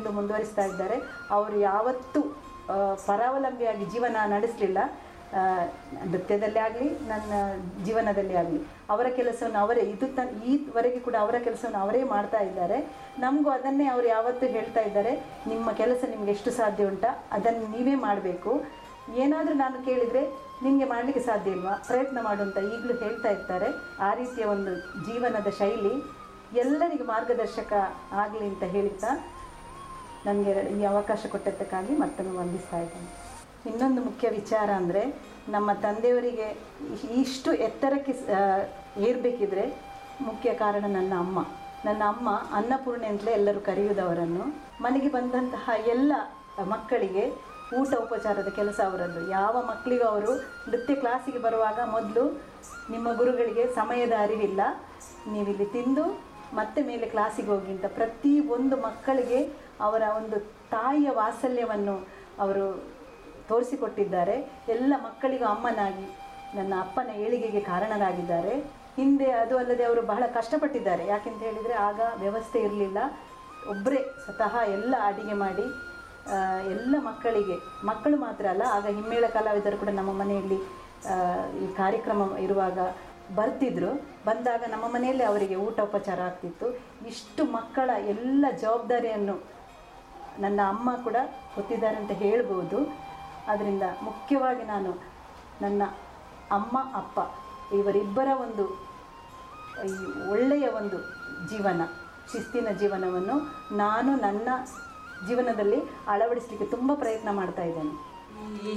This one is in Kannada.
ಎಂದು ಮುಂದುವರಿಸ್ತಾ ಇದ್ದಾರೆ ಅವರು ಯಾವತ್ತೂ ಆ, ಪರಾವಲಂಬಿಯಾಗಿ ಜೀವನ ನಡೆಸಲಿಲ್ಲ ನೃತ್ಯದಲ್ಲಿ ಆಗಲಿ ನನ್ನ ಜೀವನದಲ್ಲಿ ಆಗಲಿ ಅವರ ಕೆಲಸವನ್ನು ಅವರೇ ಇದು ತ ಈವರೆಗೆ ಕೂಡ ಅವರ ಕೆಲಸವನ್ನು ಅವರೇ ಮಾಡ್ತಾ ಇದ್ದಾರೆ ನಮಗೂ ಅದನ್ನೇ ಅವರು ಯಾವತ್ತೂ ಹೇಳ್ತಾ ಇದ್ದಾರೆ ನಿಮ್ಮ ಕೆಲಸ ನಿಮ್ಗೆ ಎಷ್ಟು ಸಾಧ್ಯ ಉಂಟಾ ಅದನ್ನು ನೀವೇ ಮಾಡಬೇಕು ಏನಾದರೂ ನಾನು ಕೇಳಿದರೆ ನಿಮಗೆ ಮಾಡಲಿಕ್ಕೆ ಸಾಧ್ಯ ಇಲ್ವಾ ಪ್ರಯತ್ನ ಮಾಡು ಅಂತ ಈಗಲೂ ಹೇಳ್ತಾ ಇರ್ತಾರೆ ಆ ರೀತಿಯ ಒಂದು ಜೀವನದ ಶೈಲಿ ಎಲ್ಲರಿಗೂ ಮಾರ್ಗದರ್ಶಕ ಆಗಲಿ ಅಂತ ಹೇಳ್ತಾ ನನಗೆ ಈ ಅವಕಾಶ ಕೊಟ್ಟದ್ದಕ್ಕಾಗಿ ಮತ್ತೊಮ್ಮೆ ವಂದಿಸ್ತಾ ಇದ್ದೇನೆ ಇನ್ನೊಂದು ಮುಖ್ಯ ವಿಚಾರ ಅಂದರೆ ನಮ್ಮ ತಂದೆಯವರಿಗೆ ಇ- ಇಷ್ಟು ಎತ್ತರಕ್ಕೆ ಸ- ಆ, ಏರ್ಬೇಕಿದ್ರೆ ಮುಖ್ಯ ಕಾರಣ ನನ್ನ ಅಮ್ಮ ನನ್ನ ಅಮ್ಮ ಅನ್ನಪೂರ್ಣೆ ಅಂತಲೇ ಎಲ್ಲರೂ ಕರೆಯುವುದವರನ್ನು ಮನೆಗೆ ಬಂದಂತಹ ಎಲ್ಲ ಮಕ್ಕಳಿಗೆ ಊಟ ಉಪಚಾರದ ಕೆಲಸ ಅವರದ್ದು ಯಾವ ಮಕ್ಕಳಿಗೂ ಅವರು ನೃತ್ಯ ಕ್ಲಾಸಿಗೆ ಬರುವಾಗ ಮೊದಲು ನಿಮ್ಮ ಗುರುಗಳಿಗೆ ಸಮಯದ ಅರಿವಿಲ್ಲ ನೀವಿಲ್ಲಿ ತಿಂದು ಮತ್ತೆ ಮೇಲೆ ಕ್ಲಾಸಿಗೆ ಹೋಗಿ ಅಂತ ಪ್ರತಿ ಒಂದು ಮಕ್ಕಳಿಗೆ ಅವರ ಒಂದು ತಾಯಿಯ ವಾತ್ಸಲ್ಯವನ್ನು ಅವರು ತೋರಿಸಿಕೊಟ್ಟಿದ್ದಾರೆ ಎಲ್ಲ ಮಕ್ಕಳಿಗೂ ಅಮ್ಮನಾಗಿ ನನ್ನ ಅಪ್ಪನ ಏಳಿಗೆಗೆ ಕಾರಣರಾಗಿದ್ದಾರೆ ಹಿಂದೆ ಅದು ಅಲ್ಲದೆ ಅವರು ಬಹಳ ಕಷ್ಟಪಟ್ಟಿದ್ದಾರೆ ಯಾಕೆಂತ ಹೇಳಿದರೆ ಆಗ ವ್ಯವಸ್ಥೆ ಇರಲಿಲ್ಲ ಒಬ್ಬರೇ ಸ್ವತಃ ಎಲ್ಲ ಅಡಿಗೆ ಮಾಡಿ ಆ, ಎಲ್ಲ ಮಕ್ಕಳಿಗೆ ಮಕ್ಕಳು ಮಾತ್ರ ಅಲ್ಲ ಆಗ ಹಿಮ್ಮೇಳ ಕಲಾವಿದರು ಕೂಡ ನಮ್ಮ ಮನೆಯಲ್ಲಿ ಆ, ಈ ಕಾರ್ಯಕ್ರಮ ಇರುವಾಗ ಬರ್ತಿದ್ರು ಬಂದಾಗ ನಮ್ಮ ಮನೆಯಲ್ಲೇ ಅವರಿಗೆ ಊಟ ಉಪಚಾರ ಆಗ್ತಿತ್ತು ಇಷ್ಟು ಮಕ್ಕಳ ಎಲ್ಲ ಜವಾಬ್ದಾರಿಯನ್ನು ನನ್ನ ಅಮ್ಮ ಕೂಡ ಗೊತ್ತಿದ್ದಾರೆ ಅಂತ ಹೇಳ್ಬೋದು ಅದರಿಂದ ಮುಖ್ಯವಾಗಿ ನಾನು ನನ್ನ ಅಮ್ಮ ಅಪ್ಪ ಇವರಿಬ್ಬರ ಒಂದು ಈ ಒಳ್ಳೆಯ ಒಂದು ಜೀವನ ಶಿಸ್ತಿನ ಜೀವನವನ್ನು ನಾನು ನನ್ನ ಜೀವನದಲ್ಲಿ ಅಳವಡಿಸಲಿಕ್ಕೆ ತುಂಬ ಪ್ರಯತ್ನ ಮಾಡ್ತಾ ಇದ್ದೇನೆ ಈ